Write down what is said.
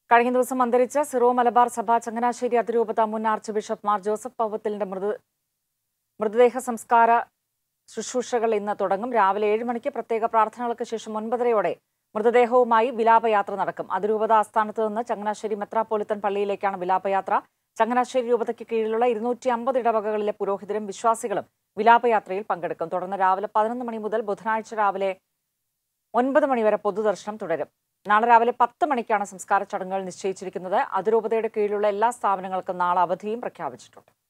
കഴിഞ്ഞ ദിവസം അന്തരിച്ച സിറോ മലബാർ സഭ ചങ്ങനാശ്ശേരി അതിരൂപത മുൻ ആർച്ച് ബിഷപ്പ് മാർ ജോസഫ് പൗവത്തലിന്റെ മൃത മൃതദേഹ സംസ്കാര ശുശ്രൂഷകൾ ഇന്ന് തുടങ്ങും രാവിലെ ഏഴ് മണിക്ക് പ്രത്യേക പ്രാർത്ഥനകൾക്ക് ശേഷം ഒൻപതരയോടെ മൃതദേഹവുമായി വിലാപയാത്ര നടക്കും അതിരൂപത ആസ്ഥാനത്ത് നിന്ന് ചങ്ങനാശ്ശേരി മെത്രാപ്പോലിത്തൻ പള്ളിയിലേക്കാണ് വിലാപയാത്ര ചങ്ങനാശ്ശേരി രൂപതയ്ക്ക് കീഴിലുള്ള ഇരുന്നൂറ്റി അമ്പത് ഇടവകകളിലെ പുരോഹിതരും വിശ്വാസികളും വിലാപയാത്രയിൽ പങ്കെടുക്കും തുടർന്ന് രാവിലെ പതിനൊന്ന് മണി മുതൽ ബുധനാഴ്ച രാവിലെ ഒൻപത് മണിവരെ പൊതുദർശനം തുടരും നാളെ രാവിലെ പത്ത് മണിക്കാണ് സംസ്കാര ചടങ്ങുകൾ നിശ്ചയിച്ചിരിക്കുന്നത് അതിരൂപതയുടെ കീഴിലുള്ള എല്ലാ സ്ഥാപനങ്ങൾക്കും നാളെ അവധിയും പ്രഖ്യാപിച്ചിട്ടുണ്ട്